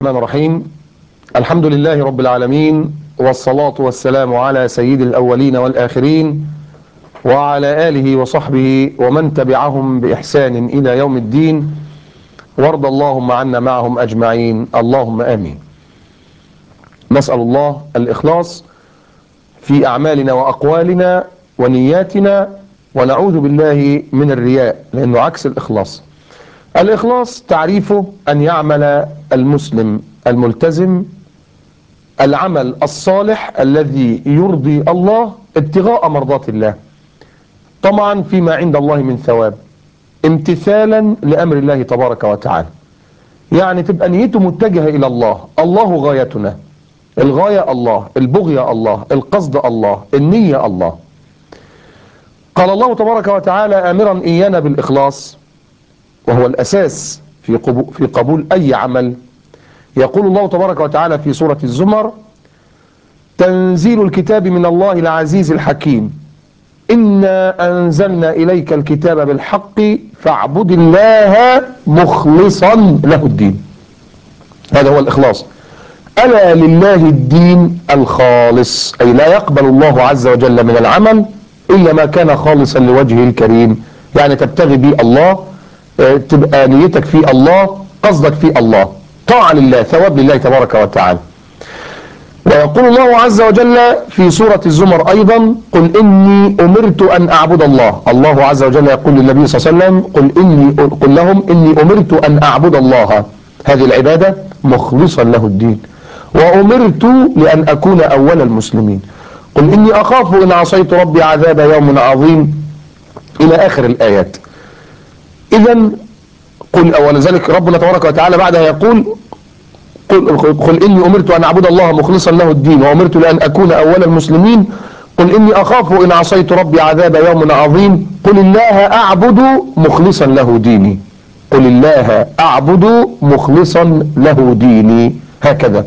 الرحمن الرحيم الحمد لله رب العالمين والصلاة والسلام على سيد الأولين والآخرين وعلى آله وصحبه ومن تبعهم بإحسان إلى يوم الدين وارض اللهم عنا معهم أجمعين اللهم آمين نسأل الله الإخلاص في أعمالنا وأقوالنا ونياتنا ونعوذ بالله من الرياء لأنه عكس الإخلاص الإخلاص تعريفه أن يعمل المسلم الملتزم العمل الصالح الذي يرضي الله ابتغاء مرضات الله طمعا فيما عند الله من ثواب امتثالا لأمر الله تبارك وتعالى يعني تبقى نيته متجهة إلى الله الله غايتنا الغاية الله البغية الله القصد الله النية الله قال الله تبارك وتعالى آمرا إيانا بالإخلاص وهو الأساس في قبول, في قبول أي عمل يقول الله تبارك وتعالى في سورة الزمر تنزيل الكتاب من الله العزيز الحكيم إنا أنزلنا إليك الكتاب بالحق فاعبد الله مخلصا له الدين هذا هو الإخلاص ألا لله الدين الخالص أي لا يقبل الله عز وجل من العمل إلا ما كان خالصا لوجهه الكريم يعني تبتغي به الله تبقى نيتك في الله قصدك في الله طاعة لله ثواب لله تبارك وتعالى ويقول الله عز وجل في سورة الزمر أيضا قل إني أمرت أن أعبد الله الله عز وجل يقول للنبي صلى الله عليه وسلم قل, إني قل لهم إني أمرت أن أعبد الله هذه العبادة مخلصا له الدين وأمرت لأن أكون أول المسلمين قل إني أخاف إن عصيت ربي عذاب يوم عظيم إلى آخر الآيات إذا قل ولذلك ربنا تبارك وتعالى بعدها يقول قل, قل إني أمرت أن أعبد الله مخلصا له الدين وأمرت لأن أكون أول المسلمين قل إني أخاف إن عصيت ربي عذاب يوم عظيم قل الله أعبد مخلصا له ديني قل الله أعبد مخلصا له ديني هكذا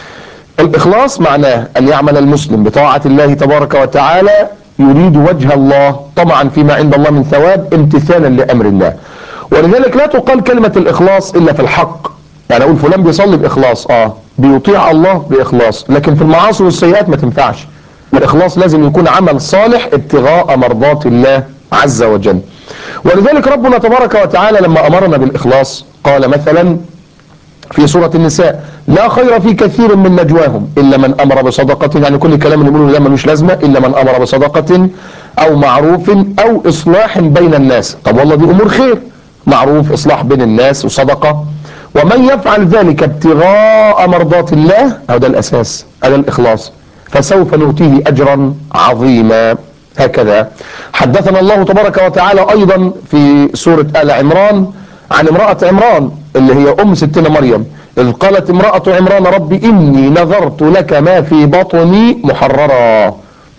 الإخلاص معناه أن يعمل المسلم بطاعة الله تبارك وتعالى يريد وجه الله طمعا فيما عند الله من ثواب امتثالا لأمر الله ولذلك لا تقال كلمة الإخلاص إلا في الحق يعني أقول فلان بيصلي بإخلاص آه بيطيع الله بإخلاص لكن في المعاصي والسيئات ما تنفعش الإخلاص لازم يكون عمل صالح ابتغاء مرضات الله عز وجل ولذلك ربنا تبارك وتعالى لما أمرنا بالإخلاص قال مثلا في سورة النساء لا خير في كثير من نجواهم إلا من أمر بصدقة يعني كل كلام اللي بيقولوا ده ملوش لازمة إلا من أمر بصدقة أو معروف أو إصلاح بين الناس طب والله دي أمور خير معروف إصلاح بين الناس وصدقة ومن يفعل ذلك ابتغاء مرضات الله هذا الأساس هذا الإخلاص فسوف نؤتيه أجرا عظيما هكذا حدثنا الله تبارك وتعالى أيضا في سورة آل عمران عن امرأة عمران اللي هي أم ستنا مريم إذ قالت امرأة عمران ربي إني نذرت لك ما في بطني محررا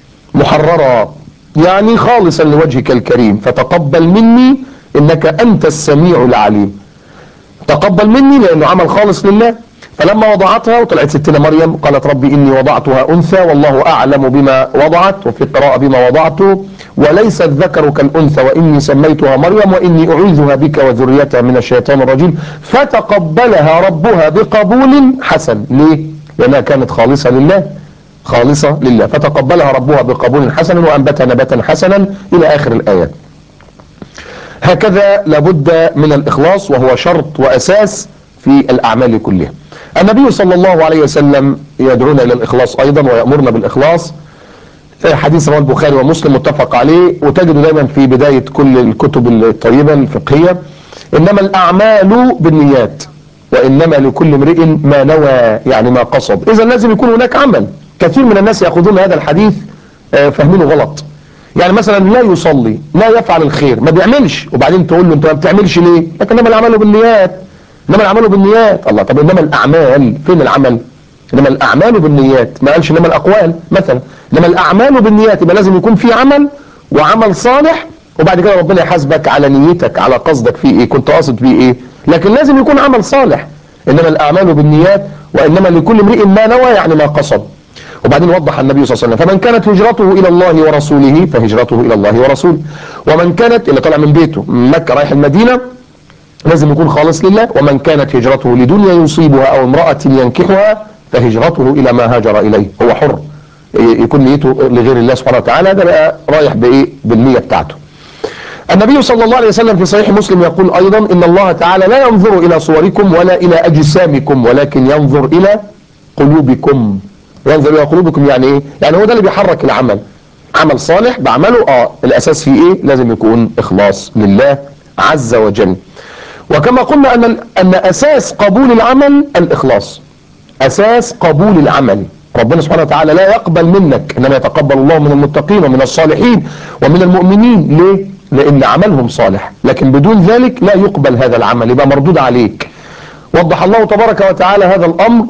محررا يعني خالصا لوجهك الكريم فتقبل مني إنك أنت السميع العليم تقبل مني لأنه عمل خالص لله فلما وضعتها وطلعت ستنا مريم قالت ربي إني وضعتها أنثى والله أعلم بما وضعت وفي قراءة بما وضعته وليس الذكر كالأنثى وإني سميتها مريم وإني أعيذها بك وذريتها من الشيطان الرجيم فتقبلها ربها بقبول حسن ليه؟ لأنها كانت خالصة لله خالصة لله فتقبلها ربها بقبول حسن وأنبتها نباتا حسنا إلى آخر الآيات هكذا لابد من الإخلاص وهو شرط وأساس في الأعمال كلها النبي صلى الله عليه وسلم يدعونا إلى الإخلاص أيضا ويأمرنا بالإخلاص حديث رواه البخاري ومسلم متفق عليه وتجد دايما في بداية كل الكتب الطيبة الفقهية إنما الأعمال بالنيات وإنما لكل امرئ ما نوى يعني ما قصد إذا لازم يكون هناك عمل كثير من الناس يأخذون هذا الحديث فاهمينه غلط يعني مثلا لا يصلي لا يفعل الخير ما بيعملش وبعدين تقول له انت ما بتعملش ليه لكن انما الاعمال بالنيات انما الاعمال بالنيات الله طب انما الاعمال فين العمل انما الاعمال بالنيات ما قالش انما الاقوال مثلا انما الاعمال بالنيات يبقى لازم يكون في عمل وعمل صالح وبعد كده ربنا يحاسبك على نيتك على قصدك فيه ايه كنت قاصد فيه ايه لكن لازم يكون عمل صالح انما الاعمال بالنيات وانما لكل امرئ ما نوى يعني ما قصد وبعدين وضح النبي صلى الله عليه وسلم فمن كانت هجرته إلى الله ورسوله فهجرته إلى الله ورسوله ومن كانت اللي طلع من بيته من مكة رايح المدينة لازم يكون خالص لله ومن كانت هجرته لدنيا يصيبها أو امرأة ينكحها فهجرته إلى ما هاجر إليه هو حر يكون نيته لغير الله سبحانه وتعالى ده بقى رايح بإيه بالنية بتاعته النبي صلى الله عليه وسلم في صحيح مسلم يقول أيضا إن الله تعالى لا ينظر إلى صوركم ولا إلى أجسامكم ولكن ينظر إلى قلوبكم ينظر إلى قلوبكم يعني إيه؟ يعني هو ده اللي بيحرك العمل عمل صالح بعمله آه الأساس فيه إيه؟ لازم يكون إخلاص لله عز وجل وكما قلنا أن أن أساس قبول العمل الإخلاص أساس قبول العمل ربنا سبحانه وتعالى لا يقبل منك إنما يتقبل الله من المتقين ومن الصالحين ومن المؤمنين ليه؟ لأن عملهم صالح لكن بدون ذلك لا يقبل هذا العمل يبقى مردود عليك وضح الله تبارك وتعالى هذا الأمر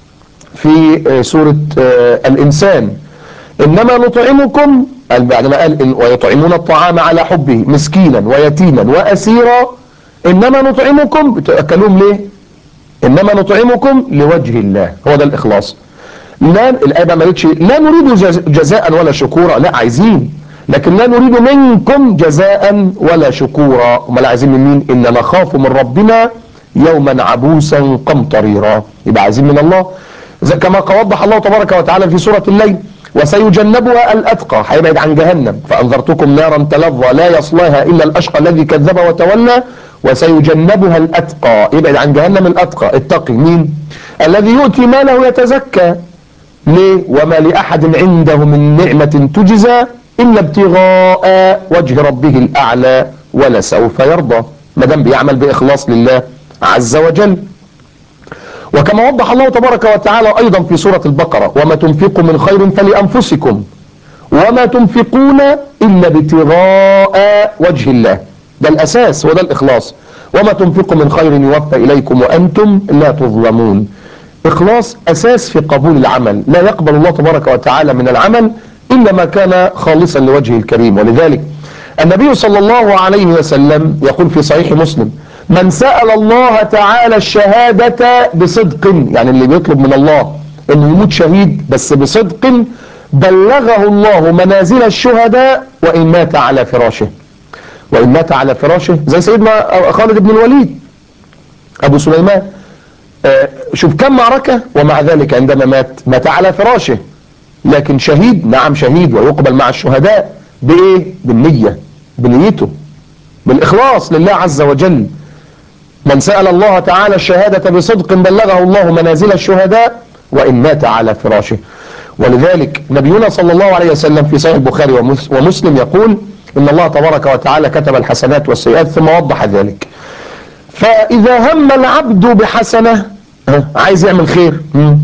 في سورة الإنسان إنما نطعمكم بعدما قال إن ويطعمون الطعام على حبه مسكينا ويتيما وأسيرا إنما نطعمكم بتأكلون ليه إنما نطعمكم لوجه الله هو ده الإخلاص لا الآية ما قالتش لا نريد جزاء ولا شكورا لا عايزين لكن لا نريد منكم جزاء ولا شكورا وما لا عايزين من مين إن نخاف من ربنا يوما عبوسا قمطريرا يبقى عايزين من الله زي كما وضح الله تبارك وتعالى في سورة الليل وسيجنبها الأتقى هيبعد عن جهنم فأنذرتكم نارا تلظى لا يصلاها إلا الأشقى الذي كذب وتولى وسيجنبها الأتقى يبعد عن جهنم الأتقى التقي مين الذي يؤتي ماله يتزكى ليه وما لأحد عنده من نعمة تجزى إلا ابتغاء وجه ربه الأعلى ولسوف يرضى ما دام بيعمل بإخلاص لله عز وجل وكما وضح الله تبارك وتعالى أيضا في سورة البقرة وما تنفقوا من خير فلأنفسكم وما تنفقون إلا ابتغاء وجه الله ده الأساس وده الإخلاص وما تنفقوا من خير يوفى إليكم وأنتم لا تظلمون إخلاص أساس في قبول العمل لا يقبل الله تبارك وتعالى من العمل إلا ما كان خالصا لوجهه الكريم ولذلك النبي صلى الله عليه وسلم يقول في صحيح مسلم من سأل الله تعالى الشهادة بصدق يعني اللي بيطلب من الله انه يموت شهيد بس بصدق بلغه الله منازل الشهداء وإن مات على فراشه وإن مات على فراشه زي سيدنا خالد بن الوليد أبو سليمان آه شوف كم معركة ومع ذلك عندما مات مات على فراشه لكن شهيد نعم شهيد ويقبل مع الشهداء بإيه بالنية بنيته بالإخلاص لله عز وجل من سأل الله تعالى الشهادة بصدق بلغه الله منازل الشهداء وإن مات على فراشه ولذلك نبينا صلى الله عليه وسلم في صحيح البخاري ومسلم يقول إن الله تبارك وتعالى كتب الحسنات والسيئات ثم وضح ذلك فإذا هم العبد بحسنة عايز يعمل خير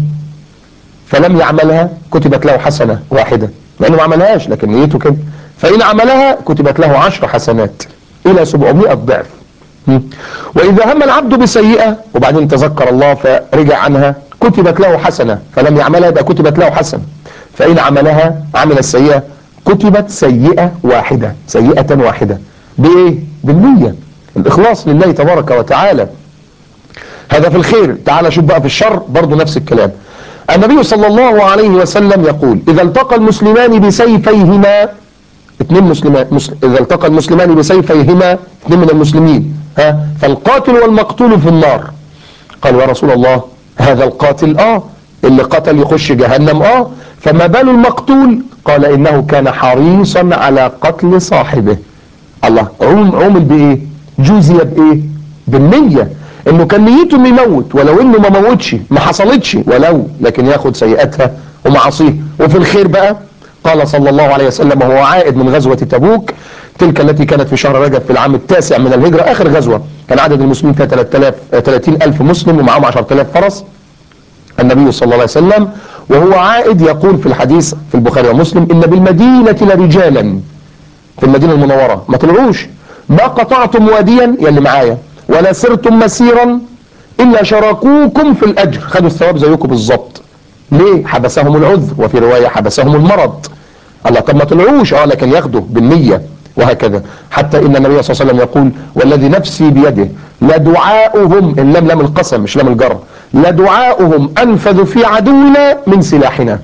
فلم يعملها كتبت له حسنة واحدة لأنه ما عملهاش لكن نيته كده فإن عملها كتبت له عشر حسنات إلى 700 ضعف وإذا هم العبد بسيئة وبعدين تذكر الله فرجع عنها كتبت له حسنة فلم يعملها يبقى كتبت له حسنة فإن عملها عمل السيئة كتبت سيئة واحدة سيئة واحدة بإيه؟ بالنية الإخلاص لله تبارك وتعالى هذا في الخير تعال شوف بقى في الشر برضو نفس الكلام النبي صلى الله عليه وسلم يقول إذا التقى المسلمان بسيفيهما اثنين مسلمان مسل... إذا التقى المسلمان بسيفيهما اثنين من المسلمين ها فالقاتل والمقتول في النار قالوا يا رسول الله هذا القاتل اه اللي قتل يخش جهنم اه فما بال المقتول قال انه كان حريصا على قتل صاحبه الله عوم عومل بايه جوزي بايه بالنية انه كان نيته انه يموت ولو انه ما موتش ما حصلتش ولو لكن ياخد سيئاتها ومعاصيه وفي الخير بقى قال صلى الله عليه وسلم وهو عائد من غزوة تبوك تلك التي كانت في شهر رجب في العام التاسع من الهجرة آخر غزوة كان عدد المسلمين فيها 3000 30 ألف مسلم ومعهم 10000 فرس النبي صلى الله عليه وسلم وهو عائد يقول في الحديث في البخاري ومسلم إن بالمدينة لرجالا في المدينة المنورة ما طلعوش ما قطعتم واديا يلي معايا ولا سرتم مسيرا إلا شاركوكم في الأجر خدوا الثواب زيكم بالظبط ليه حبسهم العذر وفي رواية حبسهم المرض الله طب ما طلعوش اه لكن ياخدوا بالنية وهكذا حتى ان النبي صلى الله عليه وسلم يقول والذي نفسي بيده لدعاؤهم ان لم لم القسم مش لم الجر لدعاؤهم انفذ في عدونا من سلاحنا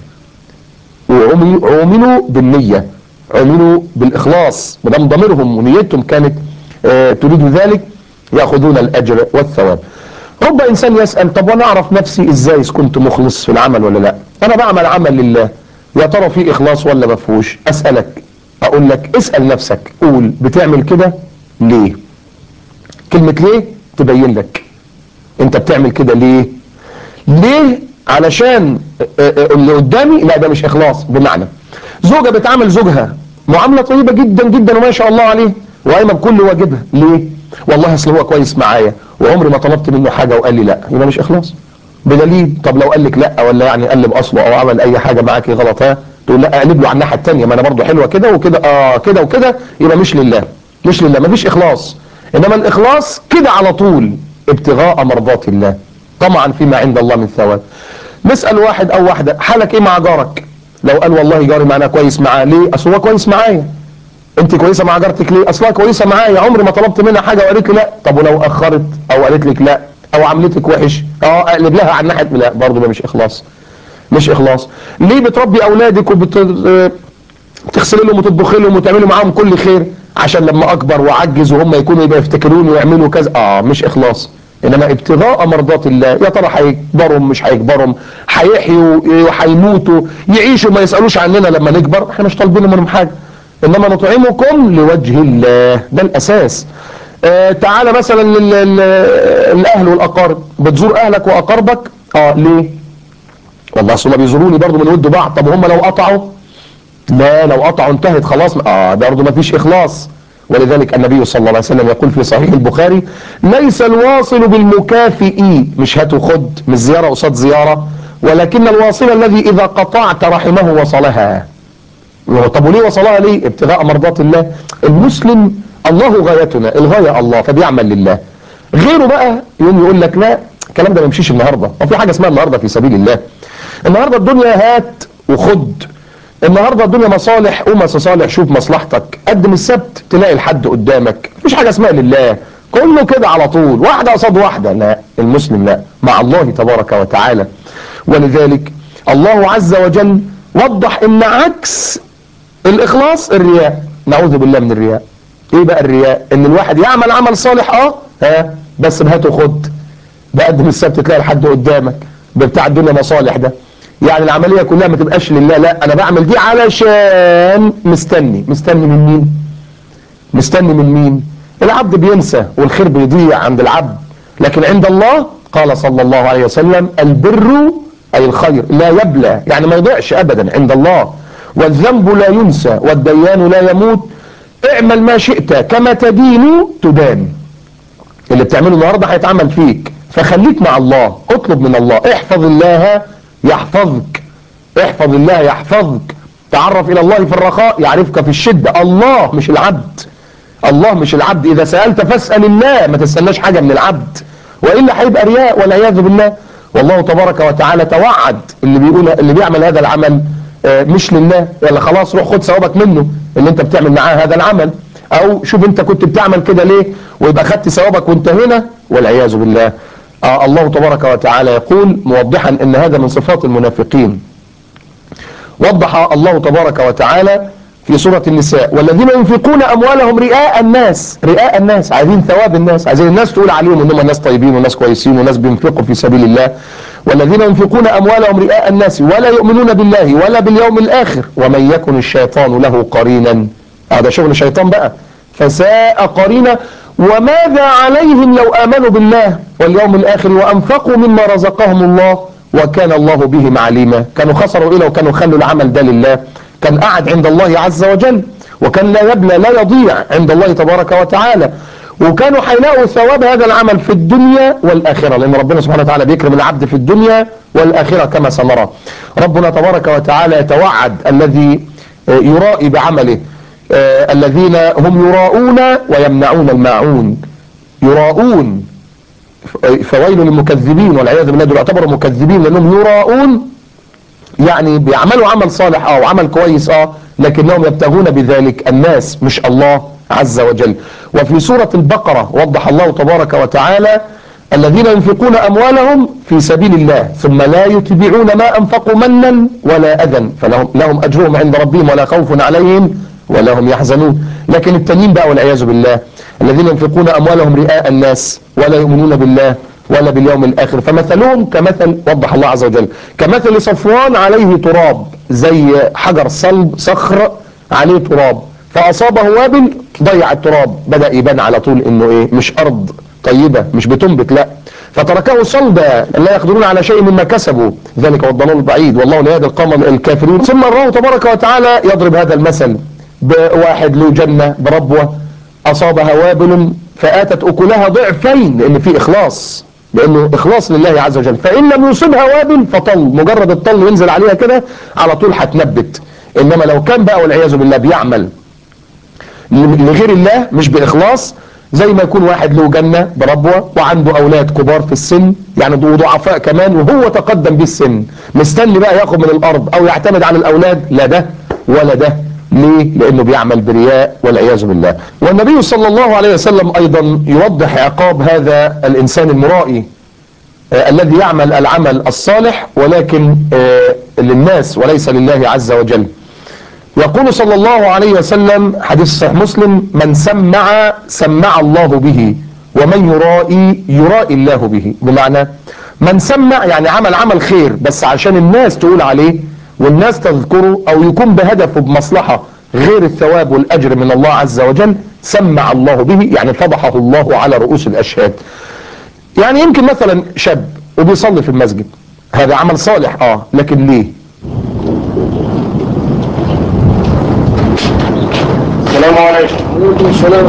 وعملوا بالنية عملوا بالاخلاص مدام ضميرهم ونيتهم كانت آه تريد ذلك يأخذون الأجر والثواب رب إنسان يسأل طب وأنا أعرف نفسي إزاي إذا كنت مخلص في العمل ولا لا أنا بعمل عمل لله يا ترى في إخلاص ولا ما فيهوش أسألك أقول لك اسأل نفسك قول بتعمل كده ليه كلمة ليه تبين لك أنت بتعمل كده ليه ليه علشان اللي قدامي لا ده مش إخلاص بمعنى زوجة بتعامل زوجها معاملة طيبة جدا جدا وما شاء الله عليه وقايمة بكل واجبها ليه والله اصل هو كويس معايا وعمري ما طلبت منه حاجة وقال لي لا يبقى مش اخلاص بدليل طب لو قال لك لا ولا يعني قلب اصله او عمل اي حاجة معاكي غلط ها تقول لا اقلب له على الناحية التانية ما انا برضه حلوة كده وكده اه كده وكده يبقى مش لله مش لله مفيش اخلاص انما الاخلاص كده على طول ابتغاء مرضات الله طمعا فيما عند الله من ثواب نسأل واحد او واحدة حالك ايه مع جارك لو قال والله جاري معنا كويس معاه ليه اصل هو كويس معايا انت كويسه مع جارتك ليه اصلها كويسه معايا عمري ما طلبت منها حاجه وقالت لي لا طب ولو اخرت او قالت لك لا او عملتك وحش اه اقلب لها على الناحيه لا برضه ده مش اخلاص مش اخلاص ليه بتربي اولادك وبت تغسل لهم وتطبخ لهم وتعملوا معاهم كل خير عشان لما اكبر واعجز وهم يكونوا يبقى يفتكروني ويعملوا كذا اه مش اخلاص انما ابتغاء مرضات الله يا ترى هيكبرهم مش هيكبرهم هيحيوا وهيموتوا يعيشوا ما يسالوش عننا لما نكبر احنا مش طالبين منهم حاجه انما نطعمكم لوجه الله ده الاساس آه تعالى مثلا الاهل والاقارب بتزور اهلك واقاربك اه ليه والله اصل بيزوروني برضه من ود بعض طب هم لو قطعوا لا لو قطعوا انتهت خلاص اه برضه ما فيش اخلاص ولذلك النبي صلى الله عليه وسلم يقول في صحيح البخاري ليس الواصل بالمكافئ مش هات وخد مش زيارة قصاد زيارة ولكن الواصل الذي إذا قطعت رحمه وصلها طب وليه وصلها ليه ابتغاء مرضات الله المسلم الله غايتنا الغاية الله فبيعمل لله غيره بقى يوم يقول لك لا الكلام ده ما يمشيش النهاردة وفي حاجة اسمها النهاردة في سبيل الله النهاردة الدنيا هات وخد النهارده الدنيا مصالح قوم يا صالح شوف مصلحتك قدم السبت تلاقي الحد قدامك مفيش حاجه اسمها لله كله كده على طول واحده قصاد واحده لا المسلم لا مع الله تبارك وتعالى ولذلك الله عز وجل وضح ان عكس الاخلاص الرياء نعوذ بالله من الرياء ايه بقى الرياء ان الواحد يعمل عمل صالح اه ها بس بهات وخد بقدم السبت تلاقي الحد قدامك بتاع الدنيا مصالح ده يعني العملية كلها ما تبقاش لله لا انا بعمل دي علشان مستني مستني من مين مستني من مين العبد بينسى والخير بيضيع عند العبد لكن عند الله قال صلى الله عليه وسلم البر اي الخير لا يبلى يعني ما يضيعش ابدا عند الله والذنب لا ينسى والديان لا يموت اعمل ما شئت كما تدين تدان اللي بتعمله النهارده هيتعمل فيك فخليك مع الله اطلب من الله احفظ الله يحفظك احفظ الله يحفظك تعرف الى الله في الرخاء يعرفك في الشدة الله مش العبد الله مش العبد اذا سألت فاسأل الله ما تستناش حاجة من العبد وإلا هيبقى رياء والعياذ بالله والله تبارك وتعالى توعد اللي بيقول اللي بيعمل هذا العمل مش لله ولا خلاص روح خد ثوابك منه اللي انت بتعمل معاه هذا العمل او شوف انت كنت بتعمل كده ليه ويبقى خدت ثوابك وانت هنا والعياذ بالله آه الله تبارك وتعالى يقول موضحا ان هذا من صفات المنافقين وضح الله تبارك وتعالى في سورة النساء والذين ينفقون أموالهم رئاء الناس رئاء الناس عايزين ثواب الناس عايزين الناس تقول عليهم انهم ناس طيبين وناس كويسين وناس بينفقوا في سبيل الله والذين ينفقون أموالهم رئاء الناس ولا يؤمنون بالله ولا باليوم الآخر ومن يكن الشيطان له قرينا هذا شغل شيطان بقى فساء قرينا وماذا عليهم لو آمنوا بالله واليوم الآخر وأنفقوا مما رزقهم الله وكان الله بهم عليما كانوا خسروا إيه لو كانوا خلوا العمل ده لله كان قعد عند الله عز وجل وكان لا يبلى لا يضيع عند الله تبارك وتعالى وكانوا هيلاقوا ثواب هذا العمل في الدنيا والآخرة لأن ربنا سبحانه وتعالى بيكرم العبد في الدنيا والآخرة كما سنرى ربنا تبارك وتعالى يتوعد الذي يرائي بعمله آه الذين هم يراؤون ويمنعون الماعون يراؤون فويل للمكذبين والعياذ بالله دول يعتبروا مكذبين لانهم يراؤون يعني بيعملوا عمل صالح اه وعمل كويس اه لكنهم يبتغون بذلك الناس مش الله عز وجل وفي سورة البقرة وضح الله تبارك وتعالى الذين ينفقون أموالهم في سبيل الله ثم لا يتبعون ما أنفقوا منا ولا أذى فلهم لهم أجرهم عند ربهم ولا خوف عليهم ولا هم يحزنون لكن التانيين بقى والعياذ بالله الذين ينفقون أموالهم رئاء الناس ولا يؤمنون بالله ولا باليوم الآخر فمثلهم كمثل وضح الله عز وجل كمثل صفوان عليه تراب زي حجر صلب صخر عليه تراب فأصابه وابل ضيع التراب بدأ يبان على طول انه ايه مش ارض طيبة مش بتنبت لا فتركه صلبا لا يقدرون على شيء مما كسبوا ذلك هو الضلال البعيد والله لا يهدي القوم الكافرين ثم الله تبارك وتعالى يضرب هذا المثل بواحد له جنة بربوة أصابها وابل فآتت أكلها ضعفين لأن في إخلاص لأنه إخلاص لله عز وجل فإن لم يصبها وابل فطل مجرد الطل ينزل عليها كده على طول هتنبت إنما لو كان بقى والعياذ بالله بيعمل لغير الله مش بإخلاص زي ما يكون واحد له جنة بربوة وعنده أولاد كبار في السن يعني ضعفاء كمان وهو تقدم بالسن مستني بقى ياخد من الأرض أو يعتمد على الأولاد لا ده ولا ده ليه؟ لأنه بيعمل برياء والعياذ بالله والنبي صلى الله عليه وسلم أيضا يوضح عقاب هذا الإنسان المرائي آه الذي يعمل العمل الصالح ولكن آه للناس وليس لله عز وجل يقول صلى الله عليه وسلم حديث صحيح مسلم من سمع سمع الله به ومن يرائي يرائي الله به بمعنى من سمع يعني عمل عمل خير بس عشان الناس تقول عليه والناس تذكره او يكون بهدفه بمصلحة غير الثواب والاجر من الله عز وجل سمع الله به يعني فضحه الله على رؤوس الاشهاد يعني يمكن مثلا شاب وبيصلي في المسجد هذا عمل صالح اه لكن ليه السلام عليكم عليكم السلام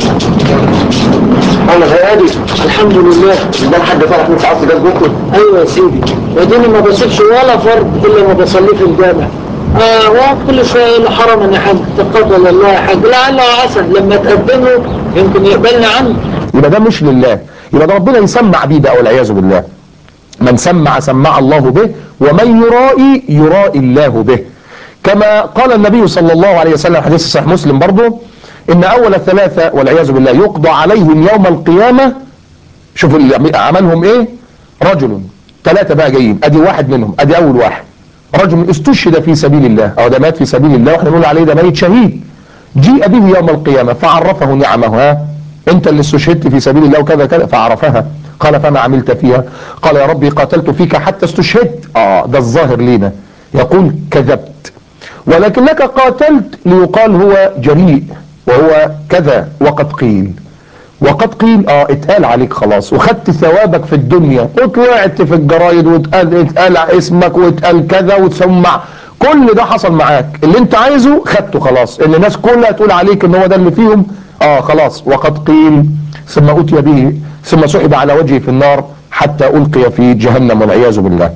انا هادي الحمد لله ده حد فرح من ساعات ده بكره ايوه يا سيدي وديني ما بسيبش ولا فرض الا ما بصليه في الجامع آه وكل شويه يقول له حرما يا حاج تقبل الله يا حاج لعله عسى لما تقدم له يمكن يقبلنا عنه يبقى ده مش لله يبقى ده ربنا يسمع بيه بقى والعياذ بالله من سمع سمع الله به ومن يرائي يرائي الله به كما قال النبي صلى الله عليه وسلم حديث صحيح مسلم برضه ان اول الثلاثة والعياذ بالله يقضى عليهم يوم القيامة شوفوا عملهم ايه رجل ثلاثة بقى جايين ادي واحد منهم ادي اول واحد رجل استشهد في سبيل الله او ده مات في سبيل الله واحنا نقول عليه ده ميت شهيد جيء به يوم القيامة فعرفه نعمه ها انت اللي استشهدت في سبيل الله وكذا كذا فعرفها قال فما عملت فيها قال يا ربي قاتلت فيك حتى استشهدت اه ده الظاهر لينا يقول كذبت ولكنك قاتلت ليقال هو جريء وهو كذا وقد قيل وقد قيل اه اتقال عليك خلاص وخدت ثوابك في الدنيا وطلعت في الجرايد واتقال اتقال اسمك واتقال كذا وتسمع كل ده حصل معاك اللي انت عايزه خدته خلاص ان الناس كلها تقول عليك ان هو ده اللي فيهم اه خلاص وقد قيل ثم اتي به ثم سحب على وجهه في النار حتى القي في جهنم والعياذ بالله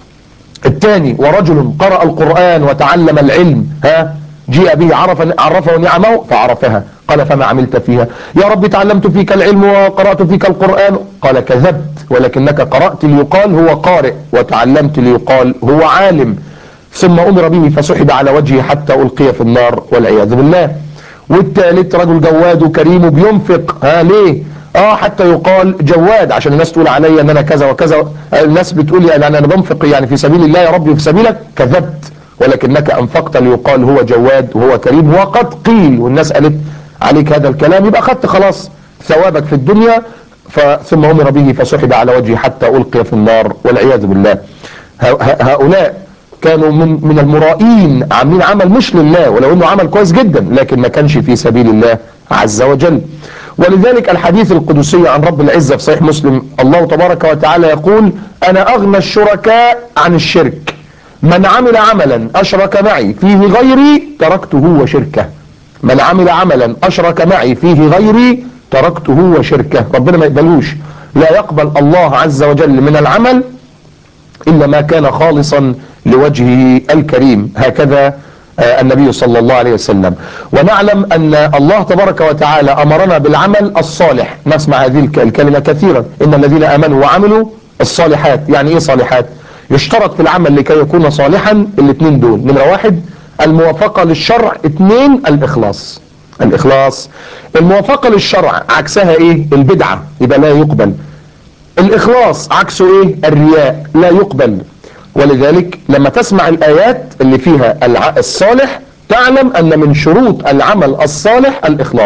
الثاني ورجل قرأ القرآن وتعلم العلم ها جيء به عرف عرفه نعمه فعرفها قال فما عملت فيها يا رب تعلمت فيك العلم وقرأت فيك القرآن قال كذبت ولكنك قرأت ليقال هو قارئ وتعلمت ليقال هو عالم ثم أمر به فسحب على وجهه حتى ألقي في النار والعياذ بالله والثالث رجل جواد وكريم وبينفق ها ليه اه حتى يقال جواد عشان الناس تقول عليا ان انا كذا وكذا الناس بتقول يعني انا بنفق يعني في سبيل الله يا ربي في سبيلك كذبت ولكنك انفقت ليقال هو جواد وهو كريم وقد قيل والناس قالت عليك هذا الكلام يبقى اخذت خلاص ثوابك في الدنيا ثم امر به فسحب على وجهه حتى القي في النار والعياذ بالله هؤلاء كانوا من من المرائين عاملين عمل مش لله ولو انه عمل كويس جدا لكن ما كانش في سبيل الله عز وجل ولذلك الحديث القدسي عن رب العزة في صحيح مسلم الله تبارك وتعالى يقول أنا أغنى الشركاء عن الشرك من عمل عملا أشرك معي فيه غيري تركته وشركه من عمل عملا أشرك معي فيه غيري تركته وشركه ربنا ما يقبلوش لا يقبل الله عز وجل من العمل إلا ما كان خالصا لوجهه الكريم هكذا النبي صلى الله عليه وسلم ونعلم أن الله تبارك وتعالى أمرنا بالعمل الصالح نسمع هذه الكلمة كثيرا إن الذين آمنوا وعملوا الصالحات يعني إيه صالحات يشترط في العمل لكي يكون صالحا الاثنين دول نمرة واحد الموافقة للشرع اثنين الإخلاص الإخلاص الموافقة للشرع عكسها إيه البدعة يبقى لا يقبل الإخلاص عكسه إيه الرياء لا يقبل ولذلك لما تسمع الآيات اللي فيها الصالح تعلم أن من شروط العمل الصالح الإخلاص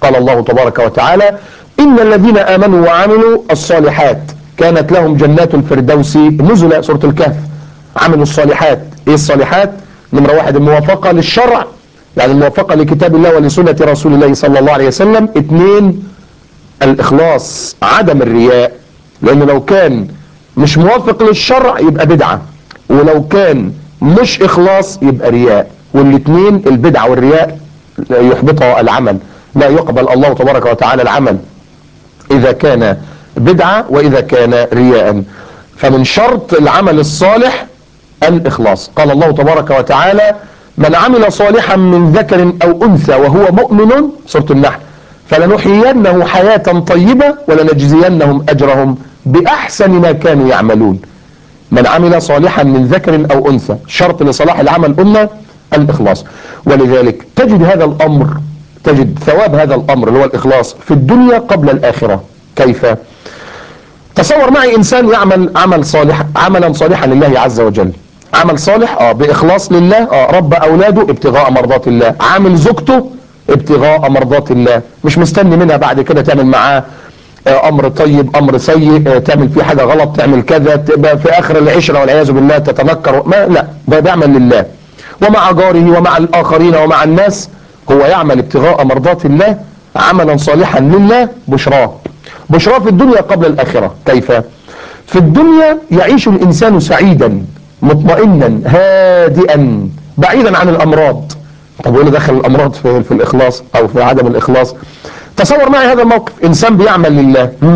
قال الله تبارك وتعالى إن الذين آمنوا وعملوا الصالحات كانت لهم جنات الفردوس نزلا سورة الكهف عملوا الصالحات ايه الصالحات نمرة واحد الموافقة للشرع يعني الموافقة لكتاب الله ولسنة رسول الله صلى الله عليه وسلم اثنين الإخلاص عدم الرياء لأنه لو كان مش موافق للشرع يبقى بدعة ولو كان مش إخلاص يبقى رياء والاثنين البدعة والرياء يحبطها العمل لا يقبل الله تبارك وتعالى العمل إذا كان بدعة وإذا كان رياء فمن شرط العمل الصالح الإخلاص قال الله تبارك وتعالى من عمل صالحا من ذكر أو أنثى وهو مؤمن سورة النحل فلنحيينه حياة طيبة ولنجزينهم أجرهم بأحسن ما كانوا يعملون من عمل صالحا من ذكر أو أنثى شرط لصلاح العمل قلنا الإخلاص ولذلك تجد هذا الأمر تجد ثواب هذا الأمر اللي هو الإخلاص في الدنيا قبل الآخرة كيف؟ تصور معي إنسان يعمل عمل صالح عملا صالحا لله عز وجل عمل صالح اه بإخلاص لله اه رب أولاده ابتغاء مرضات الله عامل زوجته ابتغاء مرضات الله مش مستني منها بعد كده تعمل معاه آه، امر طيب امر سيء آه، تعمل فيه حاجه غلط تعمل كذا تبقى في اخر العشره والعياذ بالله تتنكر ما لا ده بيعمل لله ومع جاره ومع الاخرين ومع الناس هو يعمل ابتغاء مرضات الله عملا صالحا لله بشراه بشراه في الدنيا قبل الاخره كيف في الدنيا يعيش الانسان سعيدا مطمئنا هادئا بعيدا عن الامراض طب وايه اللي دخل الامراض في, في الاخلاص او في عدم الاخلاص تصور معي هذا الموقف انسان بيعمل لله مم.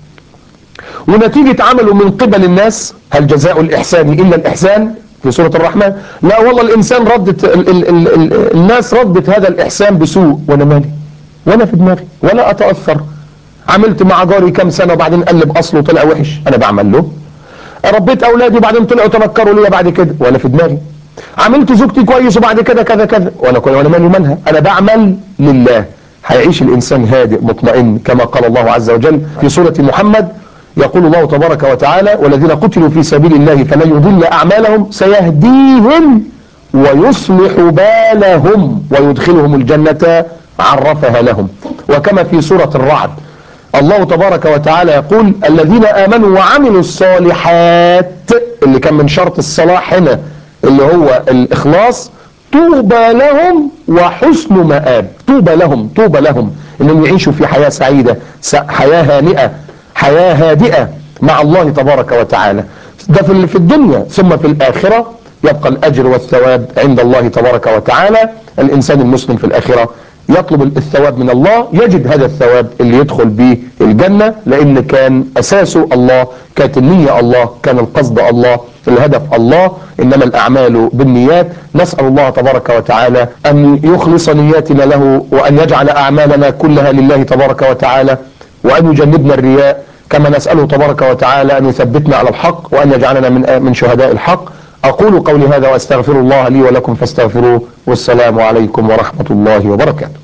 ونتيجة عمله من قبل الناس هل جزاء الإحسان إلا الإحسان في سورة الرحمن لا والله الإنسان ردت ال ال ال ال الناس ردت هذا الإحسان بسوء وأنا مالي ولا في دماغي ولا أتأثر عملت مع جاري كام سنة وبعدين قلب أصله طلع وحش أنا بعمل له ربيت أولادي وبعدين طلعوا تنكروا ليا بعد كده ولا في دماغي عملت زوجتي كويس وبعد كده كذا كذا ولا كل ولا مالي منها أنا بعمل لله هيعيش الإنسان هادئ مطمئن كما قال الله عز وجل في سورة محمد يقول الله تبارك وتعالى والذين قتلوا في سبيل الله فلن يضل أعمالهم سيهديهم ويصلح بالهم ويدخلهم الجنة عرفها لهم وكما في سورة الرعد الله تبارك وتعالى يقول الذين آمنوا وعملوا الصالحات اللي كان من شرط الصلاح هنا اللي هو الإخلاص طوبى لهم وحسن مآب طوبى لهم طوبى لهم انهم يعيشوا في حياة سعيدة س- حياة هانئة حياة هادئة مع الله تبارك وتعالى ده في في الدنيا ثم في الآخرة يبقى الأجر والثواب عند الله تبارك وتعالى الإنسان المسلم في الآخرة يطلب الثواب من الله يجد هذا الثواب اللي يدخل به الجنة لأن كان أساسه الله كانت النية الله كان القصد الله الهدف الله إنما الأعمال بالنيات نسأل الله تبارك وتعالى أن يخلص نياتنا له وأن يجعل أعمالنا كلها لله تبارك وتعالى وأن يجنبنا الرياء كما نسأله تبارك وتعالى أن يثبتنا على الحق وأن يجعلنا من من شهداء الحق أقول قولي هذا وأستغفر الله لي ولكم فاستغفروه والسلام عليكم ورحمة الله وبركاته